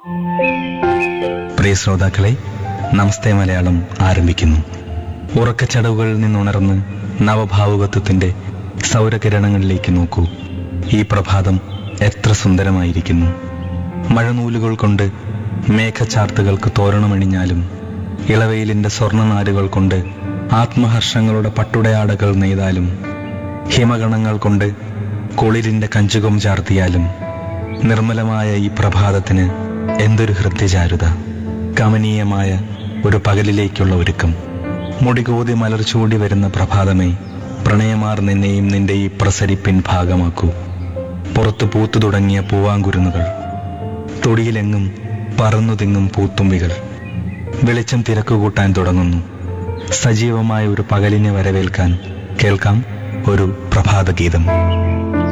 പ്രിയ ശ്രോതാക്കളെ നമസ്തേ മലയാളം ആരംഭിക്കുന്നു ഉറക്കച്ചടവുകളിൽ നിന്നുണർന്ന് നവഭാവുകത്വത്തിന്റെ സൗരകിരണങ്ങളിലേക്ക് നോക്കൂ ഈ പ്രഭാതം എത്ര സുന്ദരമായിരിക്കുന്നു മഴനൂലുകൾ കൊണ്ട് മേഘചാർത്തുകൾക്ക് തോരണമണിഞ്ഞാലും ഇളവെയിലിന്റെ സ്വർണ്ണനാരുകൾ കൊണ്ട് ആത്മഹർഷങ്ങളുടെ പട്ടുടയാടകൾ നെയ്താലും ഹിമഗണങ്ങൾ കൊണ്ട് കുളിരിന്റെ കഞ്ചുകം ചാർത്തിയാലും നിർമ്മലമായ ഈ പ്രഭാതത്തിന് എന്തൊരു ഹൃദ്യചാരുത കമനീയമായ ഒരു പകലിലേക്കുള്ള ഒരുക്കം മുടികോതി മലർച്ചൂടി വരുന്ന പ്രഭാതമേ പ്രണയമാർ നിന്നെയും നിന്റെ ഈ പ്രസരിപ്പിൻ ഭാഗമാക്കൂ പുറത്തു പൂത്തു തുടങ്ങിയ പൂവാങ്കുരുന്നുകൾ തൊടിയിലെങ്ങും പറന്നു തിങ്ങും പൂത്തുമ്പികൾ വെളിച്ചം തിരക്കുകൂട്ടാൻ തുടങ്ങുന്നു സജീവമായ ഒരു പകലിനെ വരവേൽക്കാൻ കേൾക്കാം ഒരു പ്രഭാതഗീതം